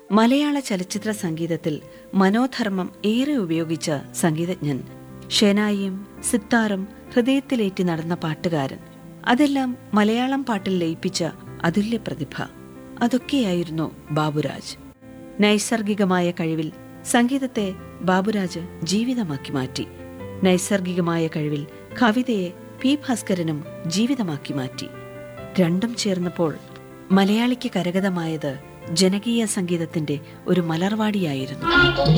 മലയാള ചലച്ചിത്ര സംഗീതത്തിൽ മനോധർമ്മം ഏറെ ഉപയോഗിച്ച സംഗീതജ്ഞൻ ഷെനായിയും സിത്താറും ഹൃദയത്തിലേറ്റി നടന്ന പാട്ടുകാരൻ അതെല്ലാം മലയാളം പാട്ടിൽ ലയിപ്പിച്ച അതുല്യ പ്രതിഭ അതൊക്കെയായിരുന്നു ബാബുരാജ് നൈസർഗികമായ കഴിവിൽ സംഗീതത്തെ ബാബുരാജ് ജീവിതമാക്കി മാറ്റി നൈസർഗികമായ കഴിവിൽ കവിതയെ പി ഭാസ്കരനും ജീവിതമാക്കി മാറ്റി രണ്ടും ചേർന്നപ്പോൾ മലയാളിക്ക് കരഗതമായത് ജനകീയ സംഗീതത്തിന്റെ ഒരു മലർവാടിയായിരുന്നു